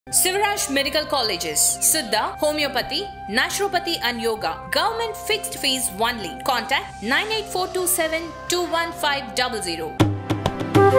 Sivaraj Medical Colleges, Siddha, Homeopathy, Naturopathy and Yoga. Government fixed fees only. Contact 98427 21500.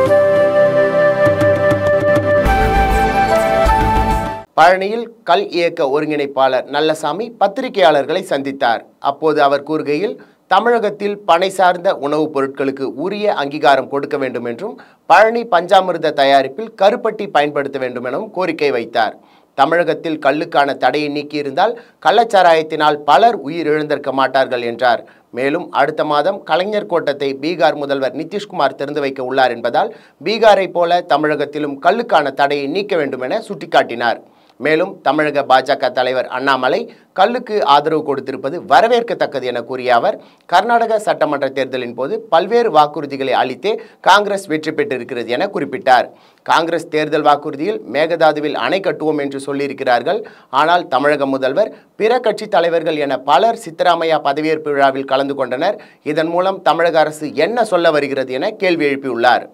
பழனியில் கல் இயக்க ஒருங்கிணைப்பாளர் நல்லசாமி பத்திரிகையாளர்களை சந்தித்தார் அப்போது அவர் கூறுகையில் தமிழகத்தில் பனை சார்ந்த உணவுப் பொருட்களுக்கு உரிய அங்கீகாரம் கொடுக்க வேண்டும் என்றும் பழனி பஞ்சாமிர்த தயாரிப்பில் கருப்பட்டி பயன்படுத்த வேண்டும் எனவும் கோரிக்கை வைத்தார் தமிழகத்தில் கல்லுக்கான தடையை நீக்கியிருந்தால் கள்ளச்சாராயத்தினால் பலர் உயிரிழந்திருக்க மாட்டார்கள் என்றார் மேலும் அடுத்த மாதம் கலைஞர் கோட்டத்தை பீகார் முதல்வர் நிதிஷ்குமார் திறந்து வைக்க உள்ளார் என்பதால் பீகாரை போல தமிழகத்திலும் கல்லுக்கான தடையை நீக்க வேண்டும் என சுட்டிக்காட்டினார் மேலும் தமிழக பாஜக தலைவர் அண்ணாமலை கல்லுக்கு ஆதரவு கொடுத்திருப்பது வரவேற்கத்தக்கது என கூறிய அவர் கர்நாடக சட்டமன்ற தேர்தலின் போது பல்வேறு வாக்குறுதிகளை அளித்தே காங்கிரஸ் வெற்றி பெற்றிருக்கிறது என குறிப்பிட்டார் காங்கிரஸ் தேர்தல் வாக்குறுதியில் மேகதாதுவில் அணை கட்டுவோம் என்று சொல்லியிருக்கிறார்கள் ஆனால் தமிழக முதல்வர் பிற கட்சி தலைவர்கள் என பலர் சித்தராமையா பதவியேற்பு விழாவில் கலந்து கொண்டனர் இதன் மூலம் தமிழக அரசு என்ன சொல்ல வருகிறது என கேள்வி எழுப்பியுள்ளார்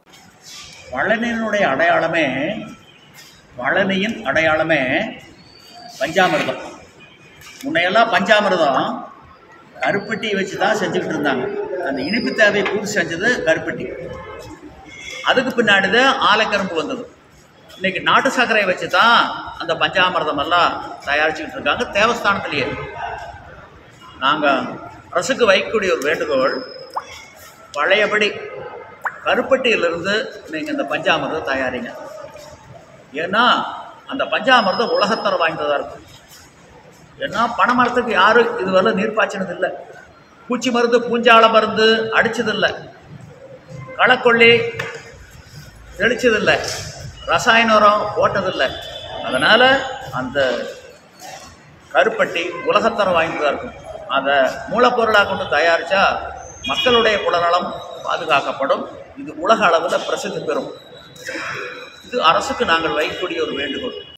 பழனியினுடைய அடையாளமே பழனியின் அடையாளமே பஞ்சாமிர்தம் முன்னையெல்லாம் பஞ்சாமிர்தம் கருப்பட்டி வச்சு தான் செஞ்சுக்கிட்டு இருந்தாங்க அந்த இனிப்பு தேவையை பூர்த்தி செஞ்சது கருப்பட்டி அதுக்கு பின்னாடி தான் ஆலைக்கரும்பு வந்தது இன்னைக்கு நாட்டு சர்க்கரையை வச்சு தான் அந்த பஞ்சாமிர்தம் எல்லாம் தயாரிச்சுக்கிட்டு இருக்காங்க தேவஸ்தானத்திலேயே நாங்கள் அரசுக்கு வைக்கக்கூடிய ஒரு வேண்டுகோள் பழையபடி கருப்பட்டியிலிருந்து நீங்கள் இந்த பஞ்சாமிர்தம் தயாரிங்க ஏன்னா அந்த பஞ்சாமிர்தம் உலகத்தரம் வாய்ந்ததாக இருக்கும் ஏன்னா பனைமரத்துக்கு யாரும் இதுவரை நீர் பாய்ச்சினது இல்லை பூச்சி மருந்து பூஞ்சால மருந்து அடிச்சதில்லை களக்கொல்லி தெளிச்சதில்லை ரசாயன உரம் போட்டதில்லை அதனால் அந்த கருப்பட்டி உலகத்தரம் வாய்ந்ததாக இருக்கும் அதை மூலப்பொருளாக கொண்டு தயாரித்தா மக்களுடைய குலநலம் பாதுகாக்கப்படும் இது உலக அளவில் பிரசித்தி பெறும் இது அரசுக்கு நாங்கள் வைக்கக்கூடிய ஒரு வேண்டுகோள்